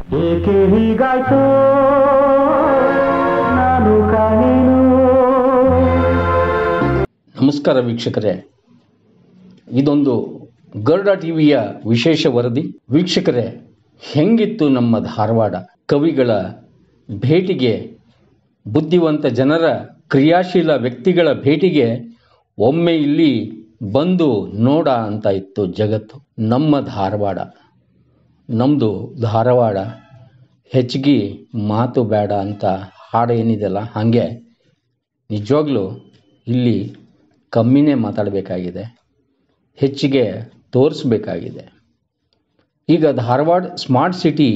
ಏಕೆ ಹೀಗಾಯ್ತು ನಾನು ಕಾಣೇನು ನಮಸ್ಕಾರ ವೀಕ್ಷಕರೇ ಇದೊಂದು ಗರುಡ ಟಿವಿಯ ವಿಶೇಷ ವರದಿ ವೀಕ್ಷಕರೇ ಹೆಂಗಿತ್ತು ನಮ್ಮ ಧಾರವಾಡ ಕವಿಗಳ ಭೇಟಿಗೆ ಬುದ್ಧಿವಂತ ಜನರ ಕ್ರಿಯಾಶೀಲ ವ್ಯಕ್ತಿಗಳ ಭೇಟಿಗೆ ಒಮ್ಮೆ ಇಲ್ಲಿ ಬಂದು ನೋಡ ಅಂತ ಇತ್ತು ಜಗತ್ತು ನಮ್ಮ ಧಾರವಾಡ ನಮ್ಮದು ಧಾರವಾಡ ಹೆಚ್ಚಿಗೆ ಮಾತು ಬೇಡ ಅಂತ ಹಾಡು ಏನಿದೆಯಲ್ಲ ಹಾಗೆ ನಿಜವಾಗ್ಲೂ ಇಲ್ಲಿ ಕಮ್ಮಿನೇ ಮಾತಾಡಬೇಕಾಗಿದೆ ಹೆಚ್ಚಿಗೆ ತೋರಿಸ್ಬೇಕಾಗಿದೆ ಈಗ Dharwad smart city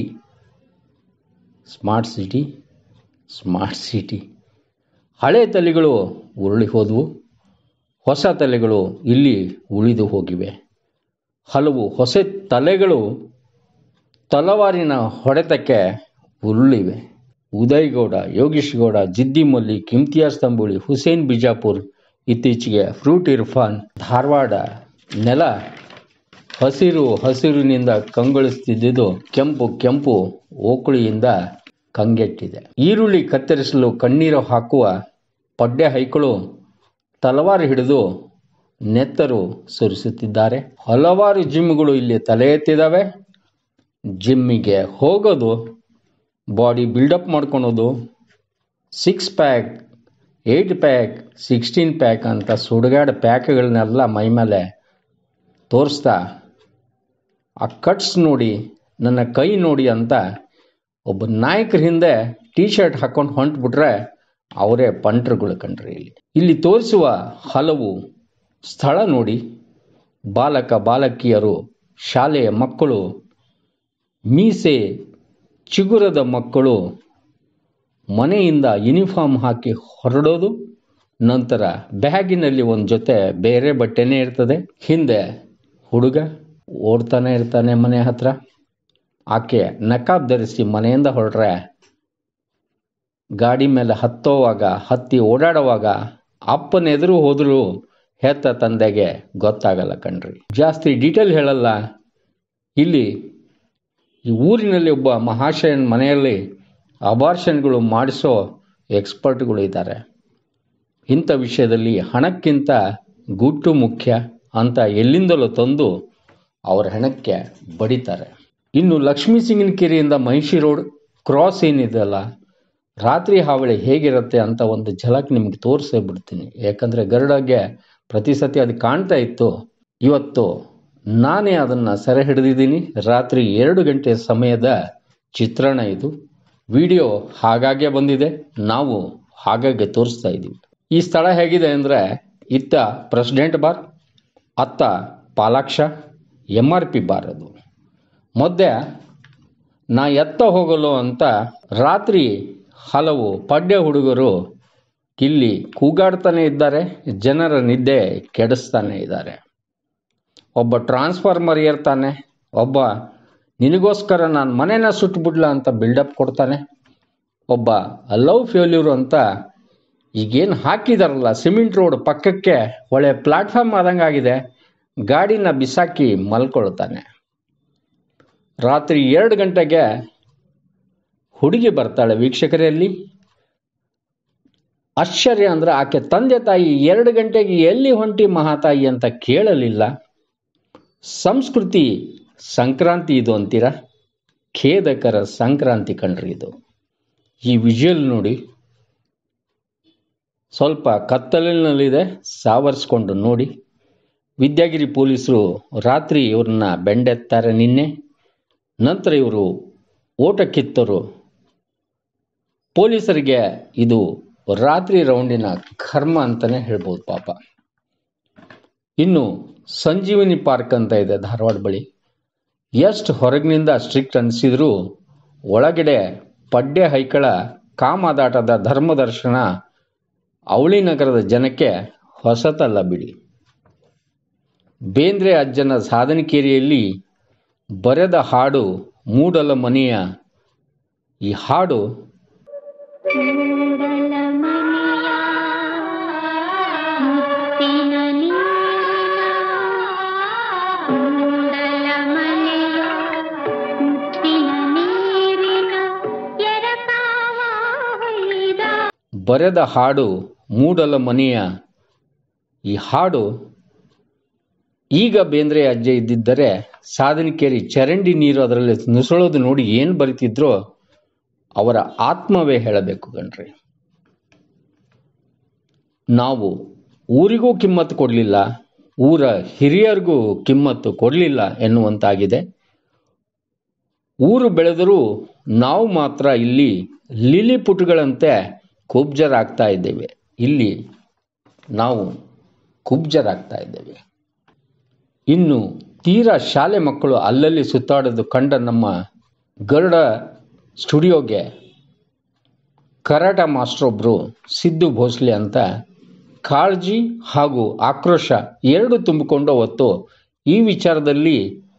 smart city smart city ಹಳೆ ತಲೆಗಳು ಉರುಳಿ ಹೋದವು ಹೊಸ ತಲೆಗಳು ಇಲ್ಲಿ ಉಳಿದು ಹೋಗಿವೆ ಹಲವು ಹೊಸ ತಲೆಗಳು ತಲವಾರಿನ ಹೊಡೆತಕ್ಕೆ ಉರುಳಿವೆ ಉದಯ್ ಗೌಡ ಯೋಗೀಶ್ ಗೌಡ ಜಿದ್ದಿ ಮಲ್ಲಿಕ್ ಇಮ್ತಿಯಾಜ್ ತಂಬುಳಿ ಹುಸೇನ್ ಬಿಜಾಪುರ್ ಇತ್ತೀಚೆಗೆ ಫ್ರೂಟ್ ಇರ್ಫಾನ್ ಧಾರವಾಡ ನೆಲ ಹಸಿರು ಹಸಿರಿನಿಂದ ಕಂಗೊಳಿಸುತ್ತಿದ್ದುದು ಕೆಂಪು ಕೆಂಪು ಓಕುಳಿಯಿಂದ ಕಂಗೆಟ್ಟಿದೆ ಈರುಳ್ಳಿ ಕತ್ತರಿಸಲು ಕಣ್ಣೀರು ಹಾಕುವ ಪಡ್ಡೆ ಹೈಕಳು ತಲವಾರು ಹಿಡಿದು ನೆತ್ತರು ಸುರಿಸುತ್ತಿದ್ದಾರೆ ಹಲವಾರು ಜಿಮ್ಗಳು ಇಲ್ಲಿ ತಲೆ ಎತ್ತಿದಾವೆ ಜಿಮ್ಮಿಗೆ ಹೋಗೋದು ಬಾಡಿ ಬಿಲ್ಡಪ್ ಮಾಡ್ಕೊಳೋದು six pack eight pack sixteen pack ಅಂತ ಸುಡುಗಾಡು ಪ್ಯಾಕ್ಗಳನ್ನೆಲ್ಲ ಮೈ ಮೇಲೆ ತೋರಿಸ್ತಾ ಆ ಕಟ್ಸ್ ನೋಡಿ ನನ್ನ ಕೈ ನೋಡಿ ಅಂತ ಒಬ್ಬ ನಾಯಕರ ಹಿಂದೆ ಟೀ ಶರ್ಟ್ ಹಾಕೊಂಡು ಹೊಂಟ್ಬಿಟ್ರೆ ಅವರೇ ಪಂಟ್ರುಗಳು ಕಣ್ರಿ ಇಲ್ಲಿ ಇಲ್ಲಿ ತೋರಿಸುವ ಹಲವು ಸ್ಥಳ ನೋಡಿ ಬಾಲಕ ಬಾಲಕಿಯರು ಶಾಲೆಯ ಮಕ್ಕಳು ಮೀಸೆ ಚಿಗುರದ ಮಕ್ಕಳು ಮನೆಯಿಂದ ಯೂನಿಫಾರ್ಮ್ ಹಾಕಿ ಹೊರಡೋದು ನಂತರ ಬ್ಯಾಗಿನಲ್ಲಿ ಒಂದು ಜೊತೆ ಬೇರೆ ಬಟ್ಟೆನೇ ಇರ್ತದೆ ಹಿಂದೆ ಹುಡುಗ ಓಡ್ತಾನೆ ಇರ್ತಾನೆ ಮನೆ ಹತ್ರ ಆಕೆ ನಕಾಬ್ ಧರಿಸಿ ಮನೆಯಿಂದ ಹೊರಟ್ರೆ ಗಾಡಿ ಮೇಲೆ ಹತ್ತೋವಾಗ ಹತ್ತಿ ಓಡಾಡುವಾಗ ಅಪ್ಪನ ಎದುರು ಹೋದರೂ ಹೆತ್ತ ತಂದೆಗೆ ಗೊತ್ತಾಗಲ್ಲ ಕಣ್ರಿ ಜಾಸ್ತಿ ಡೀಟೇಲ್ ಹೇಳಲ್ಲ ಇಲ್ಲಿ ಈ ಊರಿನಲ್ಲಿ ಒಬ್ಬ ಮಹಾಶಯನ ಮನೆಯಲ್ಲಿ ಅಬಾರ್ಷನ್ಗಳು ಮಾಡಿಸೋ ಎಕ್ಸ್ಪರ್ಟ್ಗಳು ಇದ್ದಾರೆ ಇಂಥ ವಿಷಯದಲ್ಲಿ ಹಣಕ್ಕಿಂತ ಗುಟ್ಟು ಮುಖ್ಯ ಅಂತ ಎಲ್ಲಿಂದಲೂ ತಂದು ಅವರ ಹೆಣಕ್ಕೆ ಬಡಿತಾರೆ ಇನ್ನು ಲಕ್ಷ್ಮೀ ಸಿಂಗನಕೆರೆಯಿಂದ ಮಹಿಷಿ ರೋಡ್ ಕ್ರಾಸ್ ಏನಿದೆಯಲ್ಲ ರಾತ್ರಿ ಹಾವಳಿ ಹೇಗಿರುತ್ತೆ ಅಂತ ಒಂದು ಝಲಕ್ ನಿಮ್ಗೆ ತೋರಿಸೇ ಬಿಡ್ತೀನಿ ಯಾಕಂದರೆ ಗರುಡಗೆ ಪ್ರತಿ ಸತಿ ಅದು ಕಾಣ್ತಾ ಇತ್ತು ಇವತ್ತು ನಾನೇ ಅದನ್ನು ಸೆರೆ ಹಿಡಿದಿದ್ದೀನಿ ರಾತ್ರಿ ಎರಡು ಗಂಟೆ ಸಮಯದ ಚಿತ್ರಣ ಇದು ವಿಡಿಯೋ ಹಾಗಾಗೆ ಬಂದಿದೆ ನಾವು ಹಾಗಾಗಿ ತೋರಿಸ್ತಾ ಇದ್ದೀವಿ ಈ ಸ್ಥಳ ಹೇಗಿದೆ ಅಂದರೆ ಇತ್ತ ಪ್ರೆಸಿಡೆಂಟ್ ಬಾರ್ ಅತ್ತ Palaksha M R P bar ಅದು ಮಧ್ಯೆ ನಾ ಎತ್ತ ಹೋಗಲು ಅಂತ ರಾತ್ರಿ ಹಲವು ಪಡ್ಡೆ ಹುಡುಗರು ಇಲ್ಲಿ ಕೂಗಾಡ್ತಾನೆ ಇದ್ದಾರೆ ಜನರ ನಿದ್ದೆ ಕೆಡಿಸ್ತಾನೆ ಇದ್ದಾರೆ ಒಬ್ಬ ಟ್ರಾನ್ಸ್ಫಾರ್ಮರ್ ಏರ್ತಾನೆ ಒಬ್ಬ ನಿನಗೋಸ್ಕರ ನಾನು ಮನೇನ ಸುಟ್ಬಿಡ್ಲ ಅಂತ ಬಿಲ್ಡಪ್ ಕೊಡ್ತಾನೆ ಒಬ್ಬ ಲವ್ ಫೇಲ್ಯೂರ್ ಅಂತ ಈಗೇನು ಹಾಕಿದಾರಲ್ಲ ಸಿಮೆಂಟ್ ರೋಡ್ ಪಕ್ಕಕ್ಕೆ ಒಳ್ಳೆ ಪ್ಲಾಟ್ಫಾರ್ಮ್ ಆದಂಗಾಗಿದೆ ಗಾಡಿನ ಬಿಸಾಕಿ ಮಲ್ಕೊಳ್ತಾನೆ ರಾತ್ರಿ ಎರಡು ಗಂಟೆಗೆ ಹುಡುಗಿ ಬರ್ತಾಳೆ ವೀಕ್ಷಕರಲ್ಲಿ ಆಶ್ಚರ್ಯ ಅಂದ್ರೆ ಆಕೆ ತಂದೆ ತಾಯಿ ಎರಡು ಗಂಟೆಗೆ ಎಲ್ಲಿ ಹೊಂಟಿ ಮಹಾತಾಯಿ ಅಂತ ಕೇಳಲಿಲ್ಲ ಸಂಸ್ಕೃತಿ ಸಂಕ್ರಾಂತಿ ಇದು ಅಂತೀರ ಖೇದಕರ ಸಂಕ್ರಾಂತಿ ಕಣ್ರಿ ಇದು ಈ ವಿಜುವಲ್ ನೋಡಿ ಸ್ವಲ್ಪ ಕತ್ತಲಿನಲ್ಲಿದೆ ಸಾವರಿಸ್ಕೊಂಡು ನೋಡಿ ವಿದ್ಯಾಗಿರಿ ಪೊಲೀಸರು ರಾತ್ರಿ ಇವ್ರನ್ನ ಬೆಂಡೆತ್ತಾರೆ ನಿನ್ನೆ ನಂತರ ಇವರು ಓಟ ಕಿತ್ತರು ಪೊಲೀಸರಿಗೆ ಇದು ರಾತ್ರಿ ರೌಂಡಿನ ಕರ್ಮ ಅಂತಲೇ ಹೇಳ್ಬೋದು ಪಾಪ ಇನ್ನು ಸಂಜೀವಿನಿ ಪಾರ್ಕ್ ಅಂತ ಇದೆ ಧಾರವಾಡ ಬಳಿ ಎಷ್ಟು ಹೊರಗಿನಿಂದ ಸ್ಟ್ರಿಕ್ಟ್ ಅನಿಸಿದರೂ ಒಳಗಡೆ ಪಡ್ಡೆ ಹೈಕಳ ಕಾಮದಾಟದ ಧರ್ಮದರ್ಶನ ಅವಳಿ ನಗರದ ಜನಕ್ಕೆ ಹೊಸತಲ್ಲ ಬಿಡಿ ಬೇಂದ್ರೆ ಅಜ್ಜನ ಸಾಧನಕೇರಿಯಲ್ಲಿ ಬರೆದ ಹಾಡು ಮೂಡಲ ಮನೆಯ ಈ ಹಾಡು ಮೂಡಲ ಮನೆಯ ಮುತ್ತಿನ ನೀರಿನ ಮೂಡಲ ಮನೆಯ ಮುತ್ತಿನ ನೀರಿನ ಬರೆದ ಹಾಡು ಮೂಡಲ ಮನೆಯ ಈ ಹಾಡು ಈಗ ಬೇಂದ್ರೆ ಅಜ್ಜೆ ಇದ್ದಿದ್ದರೆ ಸಾಧನಿಕೇರಿ ಚರಂಡಿ ನೀರು ಅದರಲ್ಲಿ ನುಸುಳೋದು ನೋಡಿ ಏನು ಬರಿತಿದ್ರೋ ಅವರ ಆತ್ಮವೇ ಹೇಳಬೇಕು ಕಣ್ರಿ ನಾವು ಊರಿಗೂ ಕಿಮ್ಮತ್ತು ಕೊಡಲಿಲ್ಲ ಊರ ಹಿರಿಯರಿಗೂ ಕಿಮ್ಮತ್ತು ಕೊಡಲಿಲ್ಲ ಎನ್ನುವಂತಾಗಿದೆ ಊರು ಬೆಳೆದರೂ ನಾವು ಮಾತ್ರ ಇಲ್ಲಿ ಲಿಲಿಪುಟುಗಳಂತೆ ಕುಬ್ಜರಾಗ್ತಾ ಇದ್ದೇವೆ ಇಲ್ಲಿ ನಾವು ಕುಬ್ಜರಾಗ್ತಾ ಇದ್ದೇವೆ ಇನ್ನು ತೀರಾ ಶಾಲೆ ಮಕ್ಕಳು ಅಲ್ಲಲ್ಲಿ ಸುತ್ತಾಡೋದು ಕಂಡ ನಮ್ಮ ಗರುಡ ಸ್ಟುಡಿಯೋಗೆ ಕರಾಟ ಮಾಸ್ಟ್ರೊಬ್ಬರು ಸಿದ್ದು ಭೋಸ್ಲೆ ಅಂತ ಕಾಳಜಿ ಹಾಗೂ ಆಕ್ರೋಶ ಎರಡು ತುಂಬಿಕೊಂಡು ಅವತ್ತು ಈ ವಿಚಾರದಲ್ಲಿ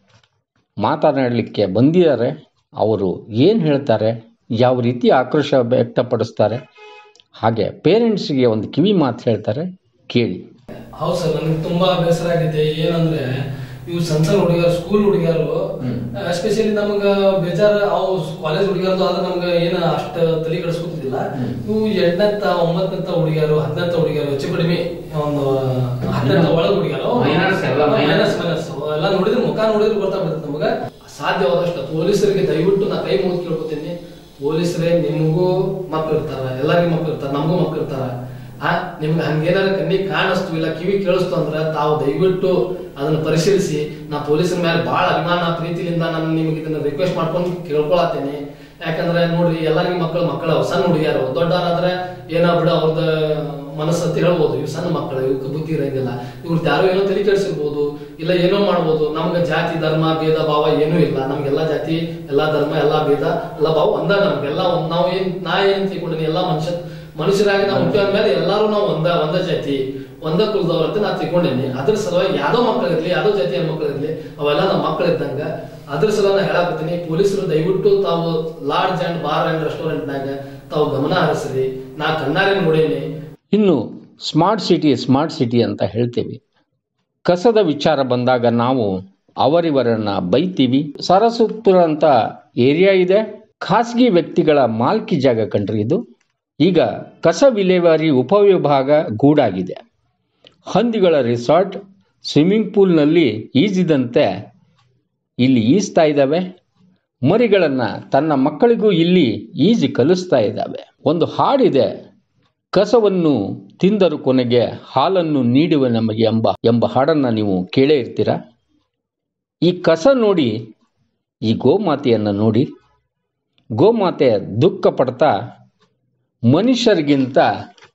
ಮಾತನಾಡಲಿಕ್ಕೆ ಬಂದಿದ್ದಾರೆ ಅವರು ಏನು ಹೇಳ್ತಾರೆ ಯಾವ ರೀತಿ ಆಕ್ರೋಶ ವ್ಯಕ್ತಪಡಿಸ್ತಾರೆ ಹಾಗೆ ಪೇರೆಂಟ್ಸ್ಗೆ ಒಂದು ಕಿವಿ ಮಾತು ಹೇಳ್ತಾರೆ ಕೇಳಿ ಹೌದು ಸರ್ ನನಗೆ ತುಂಬಾ ಬೇಸರ ಆಗಿದೆ ಏನಂದ್ರೆ ಇವು ಸಣ್ಣ ಸಣ್ಣ ಹುಡುಗರು ಸ್ಕೂಲ್ ಹುಡುಗರು ಎಸ್ಪೆಷಲಿ ನಮಗ ಬೇಜಾರ ಅವು ಕಾಲೇಜ್ ಹುಡುಗರು ಆದ್ರೆ ನಮ್ಗೆ ಏನ ಅಷ್ಟ ತಲೆ ಕೆಡಿಸ್ಕೊತಿದ್ದಿಲ್ಲ ಇವು ಎಂಟನೇತ್ತ ಒಂಬತ್ತನೇತ್ತ ಹುಡುಗಿಯರು ಹದಿನೆಂತ ಹುಡುಗಿಯರು ಹೆಚ್ಚು ಕಡಿಮೆ ಒಂದು ಹದಿನೆಂತ ಒಳಗ ಹುಡುಗಿಯರು Minors ಎಲ್ಲ minors. ಮೈನಸ್ ಮೈನಸ್ ಎಲ್ಲ ನೋಡಿದ್ರೆ ಮುಖ ನೋಡಿದ್ರೆ ಗೊತ್ತಾಗ್ಬಿಡುತ್ತೆ ನಮಗ ಸಾಧ್ಯವಾದಷ್ಟು ಪೊಲೀಸರಿಗೆ ದಯವಿಟ್ಟು ನಾ ಕೈ ಮುಗಿದು ಕೇಳ್ಕೊತೀನಿ ಪೊಲೀಸರೇ ನಿಮಗೂ ಮಕ್ಳು ಇರ್ತಾರ ಎಲ್ಲರಿಗೂ ಮಕ್ಳು ಇರ್ತಾರ ನಮಗೂ ಮಕ್ಳು ಇರ್ತಾರ ಆ ನಿಮ್ಗೆ ಹಂಗೇನಾರ ಕಣ್ಣಿಗೆ ಕಾಣಿಸ್ತು ಇಲ್ಲ ಕಿವಿ ಕೇಳಿಸ್ತು ಅಂದ್ರ ತಾವು ದಯವಿಟ್ಟು ಅದನ್ನ ಪರಿಶೀಲಿಸಿ ನಾ ಪೊಲೀಸರ ಮೇಲೆ ಬಹಳ ಅಭಿಮಾನ ಪ್ರೀತಿಯಿಂದ ನಾನು ನಿಮ್ಗೆ ಇದನ್ನ ರಿಕ್ವೆಸ್ಟ್ ಮಾಡ್ಕೊಂಡು ಕೇಳ್ಕೊಳತ್ತೇನೆ ಯಾಕಂದ್ರೆ ನೋಡ್ರಿ ಎಲ್ಲರಿಗೂ ಮಕ್ಕಳು ಮಕ್ಕಳು ಸಣ್ಣ ಹುಡುಗಿಯರು ದೊಡ್ಡವರಾದ್ರೆ ಏನೋ ಬಿಡು ಅವ್ರದ ಮನಸ್ಸಂತ ಹೇಳ್ಬೋದು ಇವ್ ಸಣ್ಣ ಮಕ್ಕಳು ಇವಕ್ಕೆ ಬುದ್ಧಿ ಇರಂಗಿಲ್ಲ ಇವ್ರದ್ದು ಯಾರೋ ಏನೋ ತಲೆ ಕೆಡಿಸಿರ್ಬೋದು ಇಲ್ಲ ಏನೋ ಮಾಡ್ಬೋದು ನಮ್ಗೆ ಜಾತಿ ಧರ್ಮ ಭೇದ ಭಾವ ಏನೂ ಇಲ್ಲ ನಮ್ಗೆಲ್ಲಾ ಜಾತಿ ಎಲ್ಲಾ ಧರ್ಮ ಎಲ್ಲಾ ಭೇದ ಎಲ್ಲಾ ಭಾವ ಒಂದ ನಮ್ಗೆಲ್ಲ ಒಂದ್ ನಾವು ಏನ್ ನಾ ಏನ್ ತಿಳ್ಕೊಂಡಿನಿ ಎಲ್ಲಾ ಮನುಷ್ಯ ಮನುಷ್ಯರಾಗಿ ನಾವು ಹುಟ್ಟಿದ ಮೇಲೆ ಎಲ್ಲಾರು ನಾವು ಒಂದ ಒಂದ ಜಾತಿ ಒಂದ ಕುಲದವ್ರ ಅಂತ ನಾ ತಿಳ್ಕೊಂಡೇನಿ ಅದ್ರ ಸಲುವಾಗಿ ಯಾವ್ದೋ ಮಕ್ಕಳಿರ್ಲಿ ಯಾವ್ದೋ ಜಾತಿಯ ಮಕ್ಕಳಿರ್ಲಿ ಅವೆಲ್ಲ ನಮ್ಮ ಮಕ್ಕಳು ಇದ್ದಂಗ ಅದ್ರ ಸಲ ನಾ ಹೇಳಾಕತ್ತೀನಿ ಪೊಲೀಸರು ದಯವಿಟ್ಟು ತಾವು lodge and bar and restaurant ನಾಗ ತಾವು ಗಮನ ಹರಿಸ್ರಿ ನಾ ಕಣ್ಣಾರೆ ನೋಡೇನಿ ಇನ್ನು ಸ್ಮಾರ್ಟ್ ಸಿಟಿ ಸ್ಮಾರ್ಟ್ ಸಿಟಿ ಅಂತ ಹೇಳ್ತೀವಿ ಕಸದ ವಿಚಾರ ಬಂದಾಗ ನಾವು ಅವರಿವರನ್ನ ಬೈತೀವಿ ಸರಸ್ವತ್ಪುರ ಅಂತ ಏರಿಯಾ ಇದೆ ಖಾಸಗಿ ವ್ಯಕ್ತಿಗಳ ಮಾಲ್ಕಿ ಜಾಗ ಕಂಡ್ರಿ ಇದು ಈಗ ಕಸ ವಿಲೇವಾರಿ ಉಪವಿಭಾಗ ಗೂಡಾಗಿದೆ ಹಂದಿಗಳ ರಿಸಾರ್ಟ್ ಸ್ವಿಮ್ಮಿಂಗ್ ಪೂಲ್ನಲ್ಲಿ ಈಜಿದಂತೆ ಇಲ್ಲಿ ಈಜ್ತಾ ಇದ್ದಾವೆ ಮರಿಗಳನ್ನು ತನ್ನ ಮಕ್ಕಳಿಗೂ ಇಲ್ಲಿ ಈಜಿ ಕಲಿಸ್ತಾ ಇದ್ದಾವೆ ಒಂದು ಹಾಡಿದೆ ಕಸವನ್ನು ತಿಂದರು ಕೊನೆಗೆ ಹಾಲನ್ನು ನೀಡುವ ನಮಗೆ ಎಂಬ ಎಂಬ ಹಾಡನ್ನು ನೀವು ಕೇಳೇ ಇರ್ತೀರ ಈ ಕಸ ನೋಡಿ ಈ ಗೋಮಾತೆಯನ್ನು ನೋಡಿ ಗೋಮಾತೆ ದುಃಖ ಪಡ್ತಾ ಮನುಷ್ಯರಿಗಿಂತ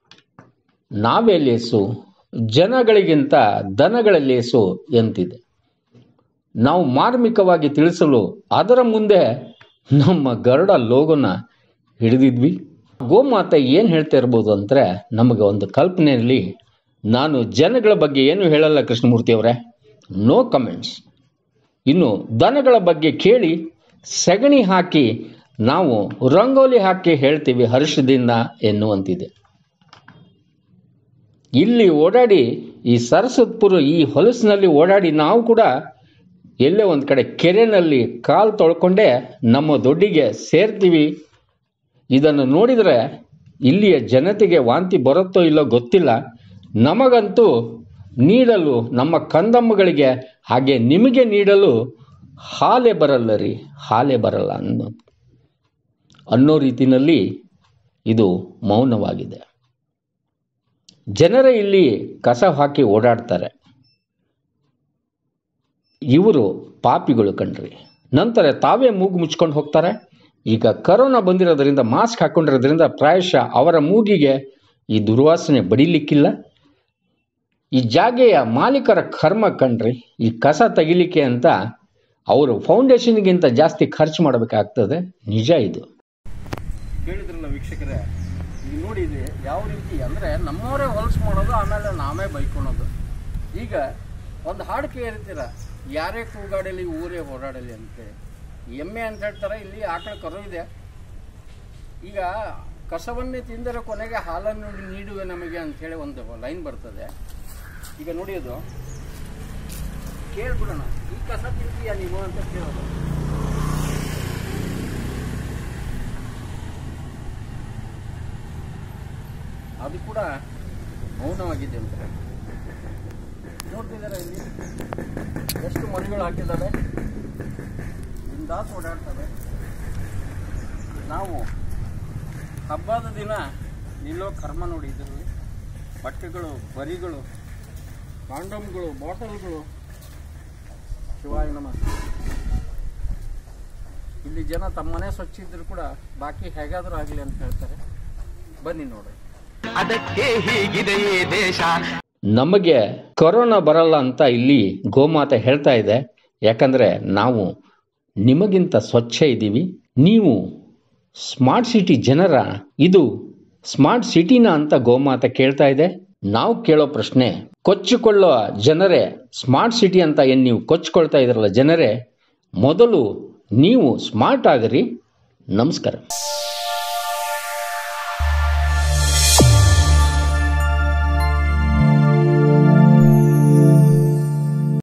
ನಾವೇ ಲೇಸು ಜನಗಳಿಗಿಂತ ದನಗಳ ಲೇಸು ಎಂತಿದೆ ನಾವು ಮಾರ್ಮಿಕವಾಗಿ ತಿಳಿಸಲು ಅದರ ಮುಂದೆ ನಮ್ಮ ಗರುಡ ಲೋಗೋನ ಹಿಡಿದಿದ್ವಿ ಗೋಮಾತೆ ಏನು ಹೇಳ್ತಾ ಇರ್ಬೋದು ಅಂದರೆ ನಮಗೆ ಒಂದು ಕಲ್ಪನೆಯಲ್ಲಿ ನಾನು ಜನಗಳ ಬಗ್ಗೆ ಏನು ಹೇಳಲ್ಲ ಕೃಷ್ಣಮೂರ್ತಿ ಅವರೇ ನೋ ಕಮೆಂಟ್ಸ್ ಇನ್ನು ದನಗಳ ಬಗ್ಗೆ ಕೇಳಿ ಸಗಣಿ ಹಾಕಿ ನಾವು ರಂಗೋಲಿ ಹಾಕಿ ಹೇಳ್ತೀವಿ ಹರ್ಷದಿಂದ ಎನ್ನುವಂತಿದೆ ಇಲ್ಲಿ ಓಡಾಡಿ ಈ ಸರಸ್ವತ್ಪುರ ಈ ಹೊಲಸಿನಲ್ಲಿ ಓಡಾಡಿ ನಾವು ಕೂಡ ಎಲ್ಲೇ ಒಂದು ಕಡೆ ಕೆರೆನಲ್ಲಿ ಕಾಲು ತೊಳ್ಕೊಂಡೇ ನಮ್ಮ ದೊಡ್ಡಿಗೆ ಸೇರ್ತೀವಿ ಇದನ್ನು ನೋಡಿದರೆ ಇಲ್ಲಿಯ ಜನತೆಗೆ ವಾಂತಿ ಬರುತ್ತೋ ಇಲ್ಲೋ ಗೊತ್ತಿಲ್ಲ ನಮಗಂತೂ ನೀಡಲು ನಮ್ಮ ಕಂದಮ್ಮಗಳಿಗೆ ಹಾಗೆ ನಿಮಗೆ ನೀಡಲು ಹಾಲೆ ಬರಲ್ಲ ರೀ ಹಾಲೆ ಬರಲ್ಲ ಅನ್ನೋ ಅನ್ನೋ ರೀತಿಯಲ್ಲಿ ಇದು ಮೌನವಾಗಿದೆ ಜನರೇ ಇಲ್ಲಿ ಕಸ ಹಾಕಿ ಓಡಾಡ್ತಾರೆ ಇವರು ಪಾಪಿಗಳು ಕಣ್ರಿ ನಂತರ ತಾವೇ ಮೂಗು ಮುಚ್ಕೊಂಡು ಹೋಗ್ತಾರೆ ಈಗ ಕರೋನಾ ಬಂದಿರೋದ್ರಿಂದ ಮಾಸ್ಕ್ ಹಾಕೊಂಡಿರೋದ್ರಿಂದ ಪ್ರಾಯಶಃ ಅವರ ಮೂಗಿಗೆ ಈ ದುರ್ವಾಸನೆ ಬಡಿಲಿಕ್ಕಿಲ್ಲ ಈ ಜಾಗೆಯ ಮಾಲೀಕರ ಕರ್ಮ ಕಣ್ರಿ ಈ ಕಸ ತೆಗಿಲಿಕ್ಕೆ ಅಂತ ಅವರು ಫೌಂಡೇಶನ್ಗಿಂತ ಜಾಸ್ತಿ ಖರ್ಚು ಮಾಡಬೇಕಾಗ್ತದೆ ನಿಜ ಇದು ಕೇಳಿದ್ರಲ್ಲ ವೀಕ್ಷಕರೇ ಈಗ ನೋಡಿ ಇದು ಯಾವ ರೀತಿ ಅಂದರೆ ನಮ್ಮವರೇ ಹೊಲಸು ಮಾಡೋದು ಆಮೇಲೆ ನಾವೇ ಬೈಕೊಳೋದು ಈಗ ಒಂದು ಹಾಡು ಕೇಳಿರ್ತೀರ ಯಾರೇ ಕೂಗಾಡಲಿ ಊರೇ ಹೋರಾಡಲಿ ಅಂತೆ ಎಮ್ಮೆ ಅಂತ ಹೇಳ್ತಾರೆ ಇಲ್ಲಿ ಆಕಳ ಕರು ಇದೆ ಈಗ ಕಸವನ್ನೇ ತಿಂದರೆ ಕೊನೆಗೆ ಹಾಲನ್ನು ನೀಡುವೆ ನಮಗೆ ಅಂಥೇಳಿ ಒಂದು ಲೈನ್ ಬರ್ತದೆ ಈಗ ನೋಡಿ ಅದು ಕೇಳ್ಬಿಡೋಣ ಈ ಕಸ ತಿಂತೀಯ ನೀವು ಅಂತ ಕೇಳೋದು ಅದು ಕೂಡ ಮೌನವಾಗಿದೆ ಅಂತ ನೋಡ್ತಿದ್ದಾರೆ ಇಲ್ಲಿ ಎಷ್ಟು ಮರಿಗಳು ಹಾಕಿದ್ದಾವೆ ಬಿಂದಾಸ್ ಓಡಾಡ್ತವೆ ನಾವು ಹಬ್ಬದ ದಿನ ನಿಲ್ಲೋ ಕರ್ಮ ನೋಡಿ ಇದರಲ್ಲಿ ಬಟ್ಟೆಗಳು ಬರಿಗಳು ಕಾಂಡಮ್ಗಳು ಬಾಟಲ್ಗಳು ಶಿವಾಯ ನಮ ಇಲ್ಲಿ ಜನ ತಮ್ಮ ಮನೆ ಸ್ವಚ್ಛ ಇದ್ರು ಕೂಡ ಬಾಕಿ ಹೇಗಾದ್ರೂ ಆಗಲಿ ಅಂತ ಹೇಳ್ತಾರೆ ಬನ್ನಿ ನೋಡಿ ಅದಕ್ಕೆ ಹೀಗಿದೆಯೇ ದೇಶ ನಮಗೆ ಕೊರೋನಾ ಬರಲ್ಲ ಅಂತ ಇಲ್ಲಿ ಗೋಮಾತೆ ಹೇಳ್ತಾ ಇದೆ ಯಾಕಂದರೆ ನಾವು ನಿಮಗಿಂತ ಸ್ವಚ್ಛ ಇದ್ದೀವಿ ನೀವು ಸ್ಮಾರ್ಟ್ ಸಿಟಿ ಜನರ ಇದು ಸ್ಮಾರ್ಟ್ ಸಿಟಿನ ಅಂತ ಗೋಮಾತೆ ಕೇಳ್ತಾ ಇದೆ ನಾವು ಕೇಳೋ ಪ್ರಶ್ನೆ ಕೊಚ್ಚಿಕೊಳ್ಳೋ ಜನರೇ ಸ್ಮಾರ್ಟ್ ಸಿಟಿ ಅಂತ ಏನು ನೀವು ಕೊಚ್ಚಿಕೊಳ್ತಾ ಇದ್ರಲ್ಲ ಜನರೇ ಮೊದಲು ನೀವು ಸ್ಮಾರ್ಟ್ ಆಗಿರಿ ನಮಸ್ಕಾರ